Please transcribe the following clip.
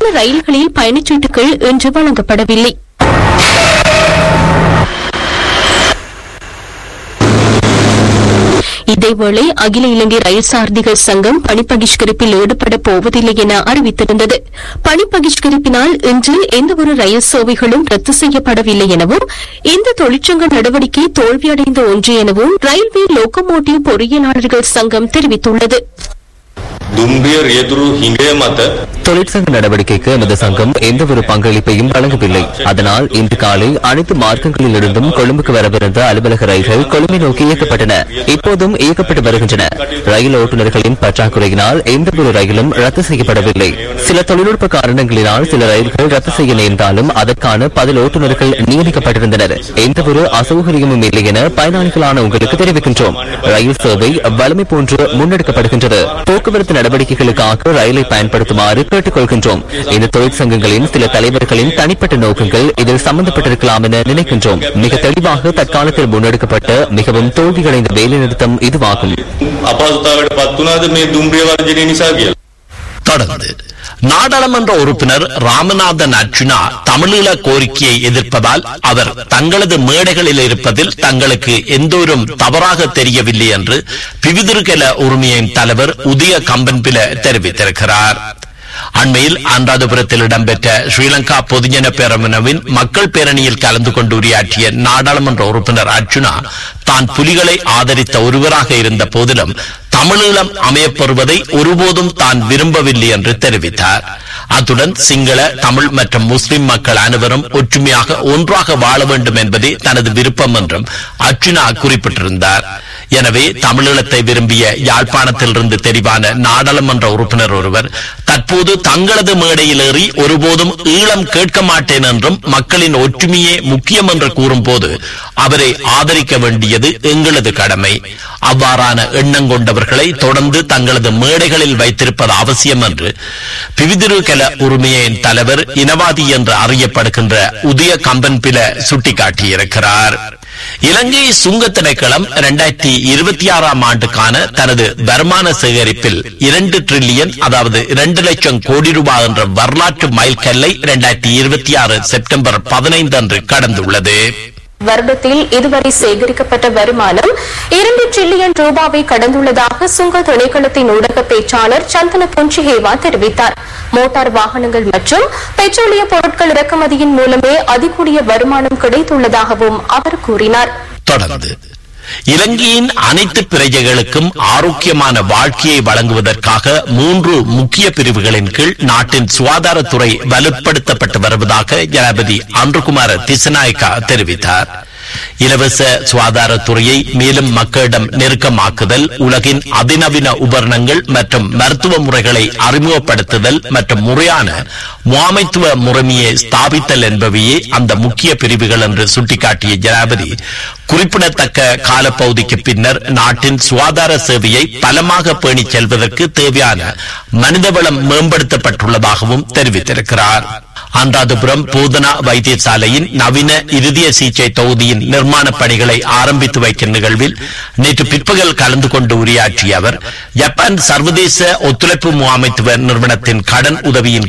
சில ரயில்களில் பயணச்சீட்டுகள் இன்று வழங்கப்படவில்லை இதேவேளை அகில இலங்கை ரயில் சாரதிகள் சங்கம் பணி பகிஷ்கரிப்பில் ஈடுபட போவதில்லை என அறிவித்திருந்தது பணி பகிஷ்கரிப்பினால் இன்று எந்தவொரு ரயில் சேவைகளும் ரத்து செய்யப்படவில்லை எனவும் இந்த தொழிற்சங்க நடவடிக்கை தோல்வியடைந்த ஒன்று எனவும் ரயில்வே லோகோமோட்டிவ் பொறியியலாளர்கள் சங்கம் தெரிவித்துள்ளது දුම්රිය රියදුරු හිඟය මත தொழிற்சங்க நடவடிக்கைக்கு எமது சங்கம் எந்தவொரு பங்களிப்பையும் வழங்கவில்லை அதனால் இன்று காலை அனைத்து மார்க்கங்களிலிருந்தும் கொழும்புக்கு வரவிருந்த அலுவலக ரயில்கள் கொழும்பை நோக்கி இயக்கப்பட்டன இப்போதும் இயக்கப்பட்டு வருகின்றன ரயில் ஓட்டுநர்களின் பற்றாக்குறையினால் எந்தவொரு ரயிலும் ரத்து செய்யப்படவில்லை சில தொழில்நுட்ப காரணங்களினால் சில ரயில்கள் ரத்து செய்ய நேர்ந்தாலும் அதற்கான பதில் ஓட்டுநர்கள் நியமிக்கப்பட்டிருந்தனர் எந்தவொரு அசௌகரியமும் இல்லை என பயனாளிகளான உங்களுக்கு தெரிவிக்கின்றோம் ரயில் சேவை வலிமை போன்று முன்னெடுக்கப்படுகின்றது போக்குவரத்து நடவடிக்கைகளுக்காக ரயிலை பயன்படுத்துமாறு கேட்டுக் கொள்கின்றோம் இந்த தொழிற்சங்கங்களின் சில தலைவர்களின் தனிப்பட்ட நோக்கங்கள் இதில் சம்பந்தப்பட்டிருக்கலாம் என நினைக்கின்றோம் மிக தெளிவாக தற்காலத்தில் முன்னெடுக்கப்பட்ட மிகவும் தோல்வியடைந்த வேலைநிறுத்தம் இதுவாகும் අපහසුතාවට පත්වනාද මේ දුම්රිය වර්ජනය නිසා කියලා. தொடர்ந்து நாடாளுமன்ற உறுப்பினர் ராமநாதன் அர்ச்சுனா தமிழீழ கோரிக்கையை எதிர்ப்பதால் அவர் தங்களது மேடைகளில் இருப்பதில் தங்களுக்கு எந்தோரும் தவறாக தெரியவில்லை என்று பிவிதிருகல உரிமையின் தலைவர் உதய கம்பன்பில தெரிவித்திருக்கிறார் அண்மையில் அனுராதபுரத்தில் இடம்பெற்ற ஸ்ரீலங்கா பொதுஜன பேரமுனவின் மக்கள் பேரணியில் கலந்து கொண்டு உரையாற்றிய நாடாளுமன்ற உறுப்பினர் அர்ச்சுனா தான் புலிகளை ஆதரித்த ஒருவராக இருந்த போதிலும் தமிழீழம் அமையப்பெறுவதை ஒருபோதும் தான் விரும்பவில்லை என்று தெரிவித்தார் அத்துடன் சிங்கள தமிழ் மற்றும் முஸ்லிம் மக்கள் அனைவரும் ஒற்றுமையாக ஒன்றாக வாழ வேண்டும் என்பதே தனது விருப்பம் என்றும் அர்ச்சுனா குறிப்பிட்டிருந்தார் எனவே தமிழீழத்தை விரும்பிய யாழ்ப்பாணத்திலிருந்து தெரிவான நாடாளுமன்ற உறுப்பினர் ஒருவர் தற்போது தங்களது மேடையில் ஏறி ஒருபோதும் ஈழம் கேட்க மாட்டேன் என்றும் மக்களின் ஒற்றுமையே முக்கியம் என்று கூறும்போது அவரை ஆதரிக்க வேண்டியது எங்களது கடமை அவ்வாறான எண்ணம் கொண்டவர்களை தொடர்ந்து தங்களது மேடைகளில் வைத்திருப்பது அவசியம் என்று பிவிதிருகல உரிமையின் தலைவர் இனவாதி என்று அறியப்படுகின்ற உதய கம்பன்பில சுட்டிக்காட்டியிருக்கிறார் இலங்கை சுங்க திணைக்களம் இரண்டாயிரத்தி இருபத்தி ஆறாம் ஆண்டுக்கான தனது வருமான சேகரிப்பில் இரண்டு டிரில்லியன் அதாவது இரண்டு லட்சம் கோடி ரூபாய் என்ற வரலாற்று மைல்கல்லை இரண்டாயிரத்தி இருபத்தி ஆறு செப்டம்பர் பதினைந்து அன்று கடந்துள்ளது வருடத்தில் இதுவரை சேகரிக்கப்பட்ட வருமானம் இரண்டு டிரில்லியன் ரூபாவை கடந்துள்ளதாக சுங்க திணைக்களத்தின் ஊடக பேச்சாளர் சந்தன பொன்சிஹேவா தெரிவித்தார் மோட்டார் வாகனங்கள் மற்றும் பெட்ரோலிய பொருட்கள் இறக்குமதியின் மூலமே அதிகூடிய வருமானம் கிடைத்துள்ளதாகவும் அவர் கூறினார் தொடர்ந்து இலங்கையின் அனைத்து பிரஜைகளுக்கும் ஆரோக்கியமான வாழ்க்கையை வழங்குவதற்காக மூன்று முக்கிய பிரிவுகளின் கீழ் நாட்டின் சுகாதாரத்துறை வலுப்படுத்தப்பட்டு வருவதாக ஜனாபதி அன்றுகுமார திசநாயக்கா தெரிவித்தார் இலவச சுகாதாரத்துறையை மேலும் மக்களிடம் நெருக்கமாக்குதல் உலகின் அதிநவீன உபகரணங்கள் மற்றும் மருத்துவ முறைகளை அறிமுகப்படுத்துதல் மற்றும் முறையான முகாமைத்துவ முறைமையை ஸ்தாபித்தல் என்பவையே அந்த முக்கிய பிரிவுகள் என்று சுட்டிக்காட்டிய ஜனாபதி குறிப்பிடத்தக்க காலப்பகுதிக்கு பின்னர் நாட்டின் சுகாதார சேவையை பலமாக பேணிச் செல்வதற்கு தேவையான மனிதவளம் மேம்படுத்தப்பட்டுள்ளதாகவும் தெரிவித்திருக்கிறார் அனுராதபுரம் போதனா வைத்தியசாலையின் நவீன இருதய சிகிச்சை தொகுதியின் நிர்மாண பணிகளை ஆரம்பித்து வைக்கும் நிகழ்வில் நேற்று பிற்பகல் கலந்து கொண்டு உரையாற்றிய அவர் ஜப்பான் சர்வதேச ஒத்துழைப்பு முகாமைத்துவ நிறுவனத்தின் கடன் உதவியின்